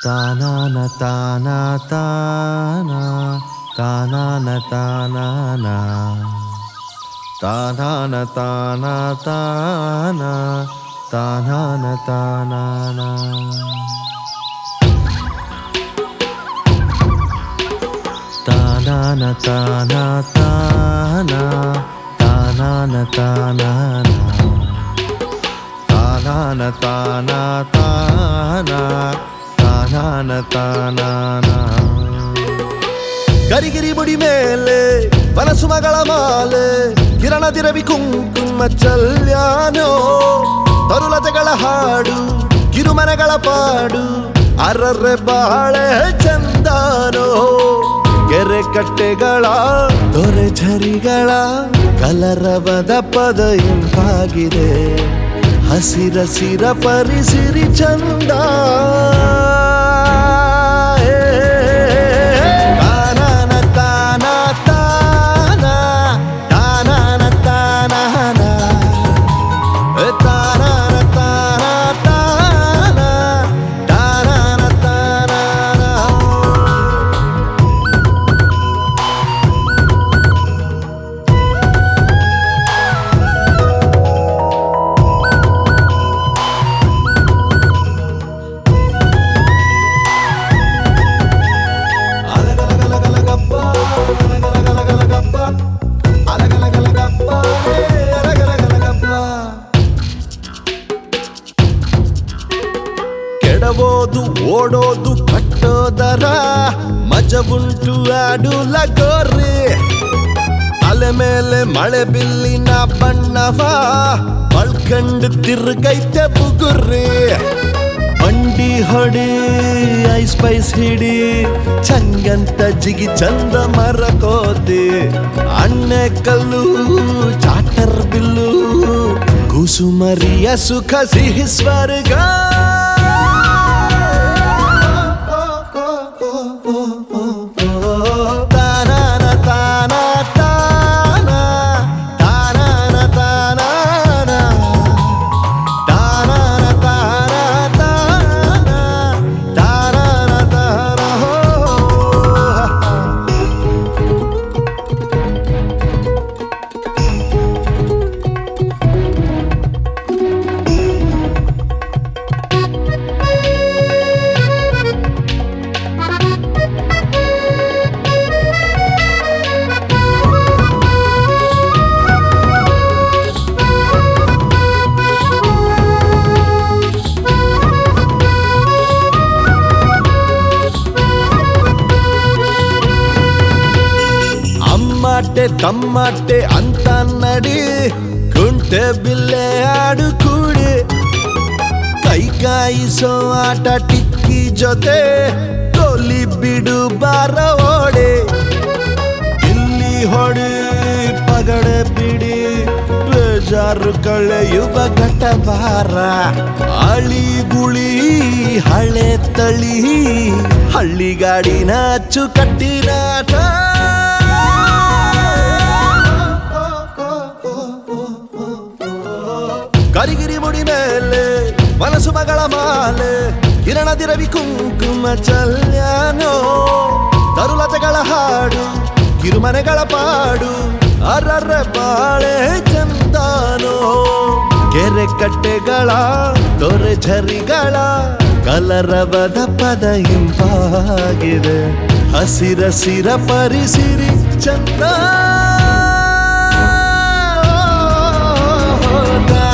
ತಾನಾನ ತಾನ ತಾನ ತಾನಾನ ತಾನಾನ ತಾನಾನ ತಾನ ತಾನ ತಾನಾನ ತಾನಾನ ತಾನಾನ ತಾನ ತಾನ ತಾನಾನ ತಾನಾನ ತಾನಾನ ತಾನ ತಾನ ತಾನಾನ ತಾನಾನ ಗರಿಗಿರಿ ಬುಡಿ ಮೇಲೆ ಮನಸ್ಸು ಮಗಳ ಮಾಲೆ ಕಿರಣದಿರವಿ ಕುಂಕುಮ ಚಲ್ಯಾನೋ ತರುಲತೆಗಳ ಹಾಡು ಕಿರುಮನೆಗಳ ಪಾಡು ಅರ್ರೆ ಬಾಳೆ ಚಂದಾನೋ ಕೆರೆ ಕಟ್ಟೆಗಳ ದೊರೆ ಝರಿಗಳ ಕಲರವದ ಪದ ಇಂಪಾಗಿದೆ ಹಸಿರಸಿರ ಪರಿಸಿರಿ ಚಂದ ತಾನಾನ ತಾನ ತಾನ ತಾನಾನ ತಾನಾನ ತಾನಾನ ತಾನ ತಾನ ತಾನಾನ ತಾನಾನ ಅಲಗಲಗಲಗಲಗಪ್ಪ, ಅಲಗಲಗಲಗಲಗಪ್ಪ, ಅಲಗಲಗಲಗಪ್ಪ, ಏ ಅಲಗಲಗಲಗಪ್ಪ. ಕೆಡವೋದು ಓಡೋದು ಕಟ್ಟೋದರ ಮಜವುಂಟು ಆಡು ಲಗೋರಿ ತಲೆ ಮೇಲೆ ಮಳೆ ಬಿಲ್ಲಿನ ಬಣ್ಣವ ಬಳ್ಕಂಡು ತಿರುಗೈತೆ ಬುಗುರಿ ಬಂಡಿ ಹೊಡಿ ಐಸ್ ಪೈಸ್ ಹಿಡಿ ಚಂಗಂತ ಜಿಗಿ ಚಂದ ಮರಕೋತಿ ಅಣ್ಣೆ ಕಲ್ಲು ಚಾಟರ್ ಬಿಲ್ಲು ಕುಸುಮರಿಯ ಸುಖ ಸಿಹಿ ಸ್ವರ್ಗ ತಾನಾನ ತಾನ ತಾನ ತಾನಾನ ತಾನಾನ ತಾನಾನ ತಾನ ತಾನ ತಾನಾನ ತಾನ ಹೋ. ಅಮ್ಮಾಟೆ ತಮ್ಮಾಟೆ ಅಂತ ನಡಿ ಕುಂಟೆ ಬಿಲ್ಲೆ ಆಡು ಕೂಡಿ ಕೈ ಕಾಯಿಸೋ ಆಟ ಟಿಕ್ಕಿ ಜೊತೆ ಕೊಲಿ ಬಿಡು ಬಾರ ಓಡೆ ಇಲ್ಲಿ ಹೊಡಿ ಪಗಡೆ ಬಿಡಿ ಬೇಜಾರು ಕಳೆಯುವ ಘಟಬಾರ ಅಳಿ ಗುಳಿ ಹಳೆ ತಳಿ ಹಳ್ಳಿಗಾಡಿನ ಅಚ್ಚುಕಟ್ಟಿನಾಟ ಕರಿಗಿರಿ ಮುಡಿ ಮೇಲೆ ಮನಸ್ಸು ಮಗಳ ಮಾಲೆ ಕಿರಣದಿರವಿ ಕುಂಕುಮ ಚಲ್ಯಾನೋ ತರುಲತೆಗಳ ಹಾಡು ಕಿರುಮನೆಗಳ ಪಾಡು ಅರ್ರ ಬಾಳೆ ಚಂದಾನೋ ಕೆರೆ ಕಟ್ಟೆಗಳ ದೊರೆ ಝರಿಗಳ ಕಲರವದ ಪದ ಇಂಪಾಗಿದೆ ಹಸಿರಸಿರ ಪರಿಸಿರಿ ಚಂದ